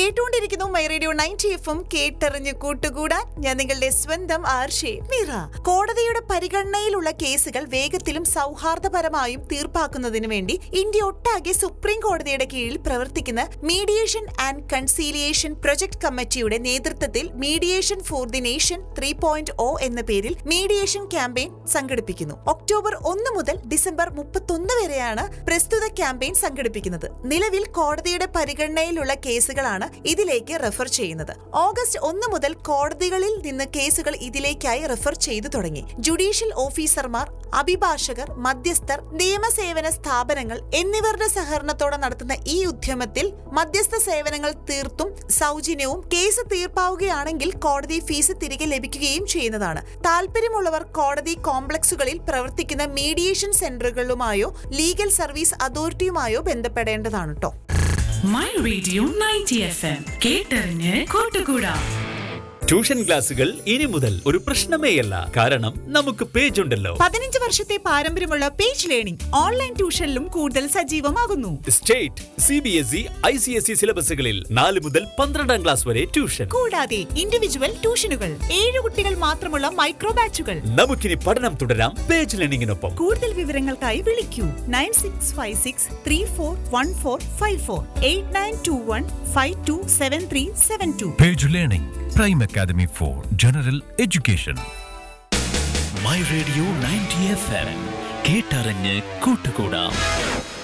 കേട്ടുകൊണ്ടിരിക്കുന്നു my radio ninety എഫും കേട്ടറിഞ്ഞ് കൂട്ടുകൂടാൻ ഞാൻ നിങ്ങളുടെ സ്വന്തം ആർഷേ മീറ കോടതിയുടെ പരിഗണനയിലുള്ള കേസുകൾ വേഗത്തിലും സൗഹാർദ്ദപരമായും തീർപ്പാക്കുന്നതിന് വേണ്ടി ഇന്ത്യ ഒട്ടാകെ സുപ്രീം കോടതിയുടെ കീഴിൽ പ്രവർത്തിക്കുന്ന മീഡിയേഷൻ ആൻഡ് കൺസീലിയേഷൻ പ്രൊജക്ട് കമ്മിറ്റിയുടെ നേതൃത്വത്തിൽ mediation for the nation three point O എന്ന പേരിൽ മീഡിയേഷൻ ക്യാമ്പയിൻ സംഘടിപ്പിക്കുന്നു ഒക്ടോബർ ഒന്ന് മുതൽ ഡിസംബർ മുപ്പത്തൊന്ന് വരെയാണ് പ്രസ്തുത ക്യാമ്പയിൻ സംഘടിപ്പിക്കുന്നത് നിലവിൽ കോടതിയുടെ പരിഗണനയിലുള്ള കേസുകളാണ് ഇതിലേക്ക് റെഫർ ചെയ്യുന്നത് ഓഗസ്റ്റ് ഒന്ന് മുതൽ കോടതികളിൽ നിന്ന് കേസുകൾ ഇതിലേക്കായി റെഫർ ചെയ്തു തുടങ്ങി ജുഡീഷ്യൽ ഓഫീസർമാർ അഭിഭാഷകർ മധ്യസ്ഥർ നിയമസേവന സ്ഥാപനങ്ങൾ എന്നിവരുടെ സഹകരണത്തോടെ നടത്തുന്ന ഈ ഉദ്യമത്തിൽ മധ്യസ്ഥ സേവനങ്ങൾ തീർത്തും സൗജന്യവും കേസ് തീർപ്പാവുകയാണെങ്കിൽ കോടതി ഫീസ് തിരികെ ലഭിക്കുകയും ചെയ്യുന്നതാണ് താല്പര്യമുള്ളവർ കോടതി കോംപ്ലക്സുകളിൽ പ്രവർത്തിക്കുന്ന മീഡിയേഷൻ സെന്ററുകളുമായോ ലീഗൽ സർവീസ് അതോറിറ്റിയുമായോ ബന്ധപ്പെടേണ്ടതാണ് കേട്ടോ my radio ninety F M കേട്ടറിഞ്ഞ് കൂട്ടുകൂടാ ട്യൂഷൻ ക്ലാസുകൾ ഇനി മുതൽ ഒരു പ്രശ്നമേയല്ല കാരണം നമുക്ക് പേജ് ഉണ്ടല്ലോ പതിനഞ്ച് വർഷത്തെ പാരമ്പര്യമുള്ള പേജ് ലേണിംഗ് ഓൺലൈൻ ട്യൂഷനിലും കൂടുതൽ സജീവമാകുന്നു state C B S E I C S E സിലബസുകളിൽ നാല് മുതൽ പന്ത്രണ്ടാം ക്ലാസ് വരെ ട്യൂഷൻ കൂടാതെ ഇൻഡിവിജ്വൽ ട്യൂഷനുകൾ ഏഴ് കുട്ടികൾ മാത്രമുള്ള മൈക്രോ ബാച്ചുകൾ നമുക്കിനി പഠനം തുടരാം പേജ് ലേണിംഗിനൊപ്പം കൂടുതൽ വിവരങ്ങൾക്കായി വിളിക്കൂ nine six five six three four one four five four eight nine two one five two seven three seven two Page Learning, Prime Academy for General Education. My radio ninety F M കേട്ടറിഞ്ഞ് കൂട്ടുകൂടാം